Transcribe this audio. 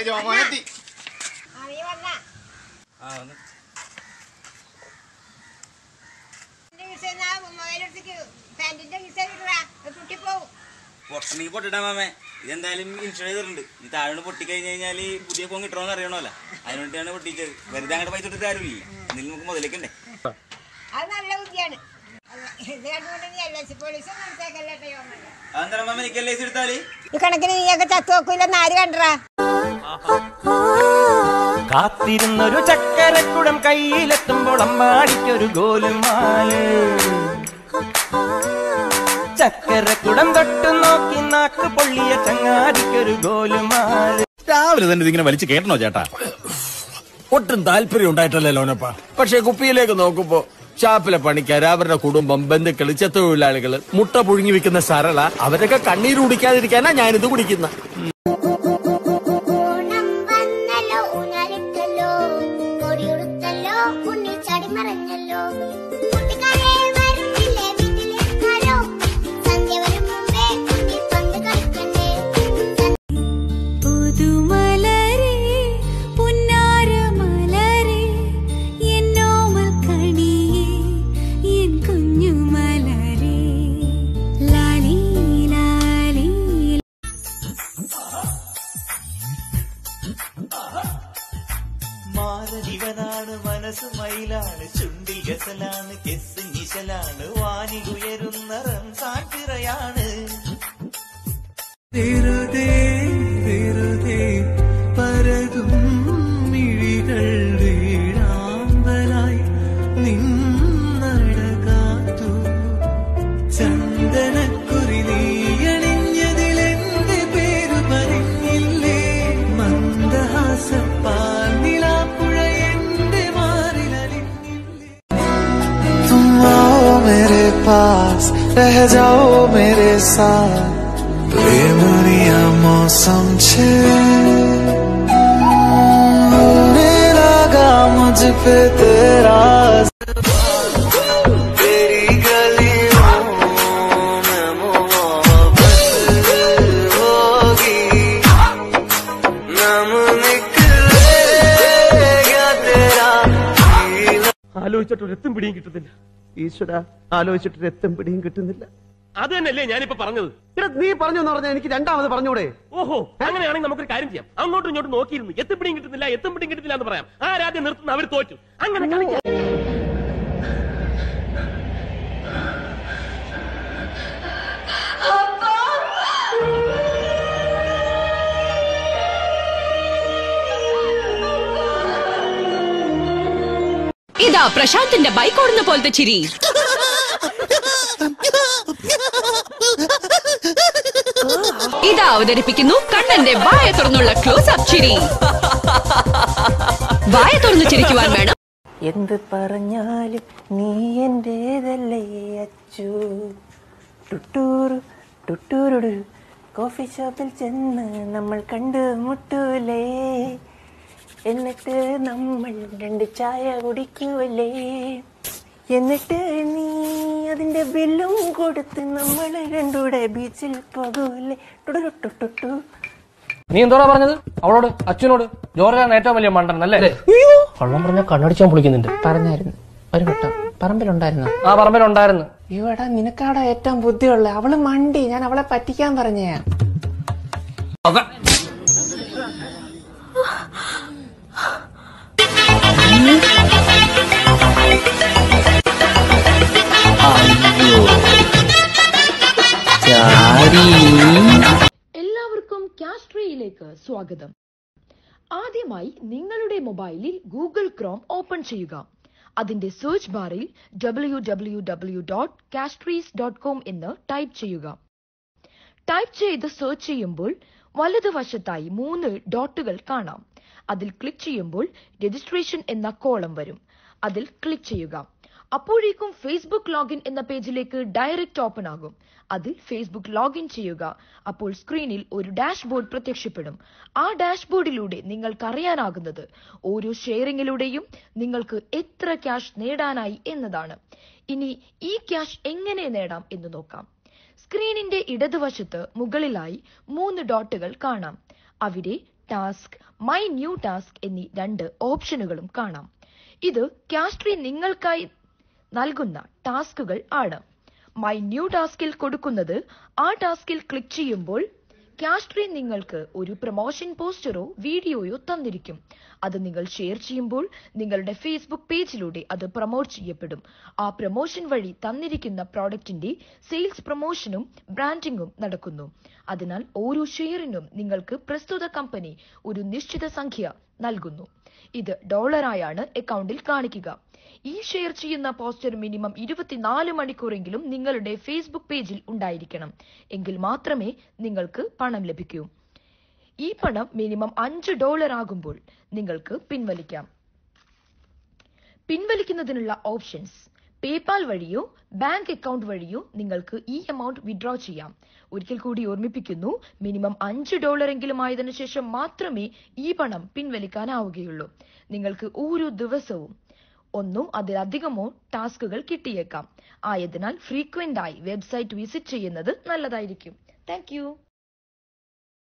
മോനെത്തി പൊട്ടണെങ്കിൽ പൊട്ടിട്ടാ മാമേ ഇതെന്തായാലും ഇൻഷുറൻസ് ചെയ്തിട്ടുണ്ട് ഈ താഴെ പൊട്ടിക്കഴിഞ്ഞ് കഴിഞ്ഞാൽ പുതിയ ഫോൺ കിട്ടണമെന്ന് അറിയണമല്ലോ അതിന് വേണ്ടിയാണ് പൊട്ടിച്ചത് വെറുതെ അങ്ങോട്ട് പൈസ കൊടുത്തിട്ട് കാര്യമില്ല എന്തെങ്കിലും നമുക്ക് മുതലേക്കണ്ടേ അത് നല്ല ബുദ്ധിയാണ് ഇത് കണ്ടുകൊണ്ട് നീ എൽ ഐ സി പോലീസ് മനസ്സിലാക്കല്ലേ യോമല്ല അതെന്താ മാമ എനിക്ക് എൽ ഐ സി എടുത്താല് ഈ കണക്കിന് നീയൊക്കെ ചത്തു നോക്കൂലെന്ന് ആര് കണ്ടറാ കാത്തിരുന്നൊരു ചക്കരക്കുടം കയ്യിലെത്തുമ്പോൾ അമ്മാടിക്കൊരു ഗോലുമാല് ചക്കരക്കുടം തൊട്ടു നോക്കി നാക്ക് പൊള്ളിയ ചങ്ങാടിക്കൊരു ഗോലുമാല് രാവിലെ തന്നെ ഇതിങ്ങനെ വലിച്ചു കേട്ടണോ ചേട്ടാ ഒട്ടും താല്പര്യം ഉണ്ടായിട്ടല്ലേ ലോനപ്പ പക്ഷെ കുപ്പിയിലേക്ക് നോക്കുമ്പോ ഷാപ്പിലെ പണിക്കാര് അവരുടെ കുടുംബം ബന്ധുക്കള് ചെത്തൊഴിലാളികള് മുട്ട പുഴുങ്ങി വെക്കുന്ന സരള അവരൊക്കെ കണ്ണീര് കുടിക്കാതിരിക്കാനാ ഞാനിത് കുടിക്കുന്ന ഓണം വന്നല്ലോ ഊഞ്ഞാലിട്ടല്ലോ കൊടിയുടുത്തല്ലോ ഉണ്ണി ചാടി മറഞ്ഞല്ലോ കൂട്ടുകാരെ വരുന്നില്ലേ വീട്ടിലിരുന്നാലോ സന്ധ്യ വരും മുമ്പേ ഉണ്ണി പന്ത് കളിക്കണ്ടേ പുതുമലരേ പുന്നാരമലരേ എന്നോമൽ കണിയേ എൻ കുഞ്ഞുമലരേ ലാലി ലാലി മാരജീവനാണ് മനസ്സ് മയിലാണ് ചുണ്ടിൽ ഗസലാണ് കെസ് നിശലാണ് വാനികുയരുന്ന റംസാൻ തിറയാണ് വെറുതെ വെറുതെ പരതും മിഴികൾ വീഴാമ്പലായി നിന്നടകാത്തു ചന്ദനക്കുറി നീയണിഞ്ഞതിലെന്റെ പേരു പറഞ്ഞില്ലേ മന്ദഹാസപ്പാൽ നിലാപ്പുഴ എന്റെ മാറിലലിഞ്ഞില്ലേ तुम आओ मेरे पास रह जाओ मेरे साथ प्रेमनिया मौसम छे होने लगा मुझ पे तेरा तेरी गलियों में मोहब्बत होगी नम निकलेगा तेरा ആലോചിച്ചിട്ട് ഒരു എത്തും പിടിയും കിട്ടുന്നില്ല ഈശ്വര ആലോചിച്ചിട്ട് രക്തം പിടിയും കിട്ടുന്നില്ല അത് തന്നെയല്ലേ ഞാനിപ്പോ പറഞ്ഞത് നീ പറഞ്ഞു എന്ന് പറഞ്ഞാൽ എനിക്ക് രണ്ടാമത് പറഞ്ഞൂടെ ഓഹോ അങ്ങനെയാണെങ്കിൽ നമുക്കൊരു കാര്യം ചെയ്യാം അങ്ങോട്ടും ഇങ്ങോട്ടും നോക്കിയിരുന്നു എത്തും പിടിയും കിട്ടുന്നില്ല എത്തും പിടിയും കിട്ടുന്നില്ല എന്ന് പറയാം ആരാദ്യം നിർത്തുന്ന അവർ തോറ്റു അങ്ങനെ കളിക്കാം ഇതാ പ്രശാന്തിന്റെ ബൈക്ക് ഓടുന്ന പോലത്തെ ചിരി ഇതാ അവതരിപ്പിക്കുന്നു കണ്ണന്റെ വായ തുറന്നുള്ള ക്ലോസ് അപ്പ് ചിരി വായ തുറന്ന് ചിരിക്കുവാൻ വേണം എന്ത് പറഞ്ഞാലും നീ എന്റേതല്ലേ അച്ചു ടുട്ടൂറു ടുട്ടൂരുടു കോഫി ഷോപ്പിൽ ചെന്ന് നമ്മൾ കണ്ടു മുട്ടൂലേ എന്നിട്ട് നമ്മൾ രണ്ട് ചായ കുടിക്കൂലേ എന്നിട്ട് നീ അതിന്റെ ബില്ലും കൊടുത്ത് നമ്മൾ രണ്ടൂടെ ബീച്ചിൽ പോകൂലേ ടുടു ടുട്ടു നീ എന്തോടാ പറഞ്ഞത് അവളോട് അച്ഛനോട് ജോർജാണ് ഏറ്റവും വലിയ മണ്ടൻ അല്ലേ കള്ളം പറഞ്ഞ കണ്ണടിച്ചാൻ പൊളിക്കുന്നുണ്ട് പറഞ്ഞായിരുന്നു ഒരു വട്ടം പറമ്പിലുണ്ടായിരുന്നു ആ പറമ്പിലുണ്ടായിരുന്നു ഇവിടെ നിനക്കാടാ ഏറ്റവും ബുദ്ധിയുള്ള അവള് മണ്ടി ഞാൻ അവളെ പറ്റിക്കാൻ പറഞ്ഞയാ എല്ലാവർക്കും കാസ്ട്രിയിലേക്ക് സ്വാഗതം ആദ്യമായി നിങ്ങളുടെ മൊബൈലിൽ ഗൂഗിൾ ക്രോം ഓപ്പൺ ചെയ്യുക അതിന്റെ സെർച്ച് ബാറിൽ W W W dot castries dot com എന്ന് ടൈപ്പ് ചെയ്യുക ടൈപ്പ് ചെയ്ത് സെർച്ച് ചെയ്യുമ്പോൾ വലതുവശത്തായി മൂന്ന് ഡോട്ടുകൾ കാണാം അതിൽ ക്ലിക്ക് ചെയ്യുമ്പോൾ രജിസ്ട്രേഷൻ എന്ന കോളം വരും അതിൽ ക്ലിക്ക് ചെയ്യുക അപ്പോഴേക്കും ഫേസ്ബുക്ക് ലോഗിൻ എന്ന പേജിലേക്ക് ഡയറക്റ്റ് ഓപ്പൺ ആകും അതിൽ ഫേസ്ബുക്ക് ലോഗിൻ ചെയ്യുക അപ്പോൾ സ്ക്രീനിൽ ഒരു ഡാഷ്ബോർഡ് പ്രത്യക്ഷപ്പെടും ആ ഡാഷ്ബോർഡിലൂടെ നിങ്ങൾക്ക് അറിയാനാകുന്നത് ഓരോ ഷെയറിങ്ങിലൂടെയും നിങ്ങൾക്ക് എത്ര ക്യാഷ് നേടാനായി എന്നതാണ് ഇനി ഈ ക്യാഷ് എങ്ങനെ നേടാം എന്ന് നോക്കാം സ്ക്രീനിന്റെ ഇടതുവശത്ത് മുകളിലായി മൂന്ന് ഡോട്ടുകൾ കാണാം അവിടെ ടാസ്ക് മൈ ന്യൂ ടാസ്ക് എന്നീ രണ്ട് ഓപ്ഷനുകളും കാണാം ഇത് കാസ്ട്രി നിങ്ങൾക്കായി നൽകുന്ന ടാസ്കുകൾ ആണ് മൈ ന്യൂ ടാസ്കിൽ കൊടുക്കുന്നത് ആ ടാസ്കിൽ ക്ലിക്ക് ചെയ്യുമ്പോൾ കാസ്ട്രി നിങ്ങൾക്ക് ഒരു പ്രൊമോഷൻ പോസ്റ്ററോ വീഡിയോയോ തന്നിരിക്കും അത് നിങ്ങൾ ഷെയർ ചെയ്യുമ്പോൾ നിങ്ങളുടെ ഫേസ്ബുക്ക് പേജിലൂടെ അത് പ്രൊമോട്ട് ചെയ്യപ്പെടും ആ പ്രൊമോഷൻ വഴി തന്നിരിക്കുന്ന പ്രോഡക്റ്റിന്റെ സെയിൽസ് പ്രൊമോഷനും ബ്രാൻഡിംഗും നടക്കുന്നു അതിനാൽ ഓരോ ഷെയറിനും നിങ്ങൾക്ക് പ്രസ്തുത കമ്പനി ഒരു നിശ്ചിത സംഖ്യ നൽകുന്നു ഇത് ഡോളറായാണ് അക്കൗണ്ടിൽ കാണിക്കുക ഈ ഷെയർ ചെയ്യുന്ന പോസ്റ്റർ മിനിമം ഇരുപത്തിനാല് മണിക്കൂറെങ്കിലും നിങ്ങളുടെ ഫേസ്ബുക്ക് പേജിൽ ഉണ്ടായിരിക്കണം എങ്കിൽ മാത്രമേ നിങ്ങൾക്ക് പണം ലഭിക്കൂ ഈ പണം മിനിമം അഞ്ച് ഡോളർ ആകുമ്പോൾ നിങ്ങൾക്ക് പിൻവലിക്കാം പിൻവലിക്കുന്നതിനുള്ള ഓപ്ഷൻസ് പേപാൽ വഴിയോ ബാങ്ക് അക്കൗണ്ട് വഴിയോ നിങ്ങൾക്ക് ഈ എമൗണ്ട് വിഡ്രോ ചെയ്യാം ഒരിക്കൽ കൂടി ഓർമ്മിപ്പിക്കുന്നു മിനിമം അഞ്ച് ഡോളർ എങ്കിലും ആയതിനു ശേഷം മാത്രമേ ഈ പണം പിൻവലിക്കാനാവുകയുള്ളൂ നിങ്ങൾക്ക് ഓരോ ദിവസവും ഒന്നോ അതിലധികമോ ടാസ്കുകൾ കിട്ടിയേക്കാം ആയതിനാൽ ഫ്രീക്വന്റ് ആയി വെബ്സൈറ്റ് വിസിറ്റ് ചെയ്യുന്നത് നല്ലതായിരിക്കും താങ്ക്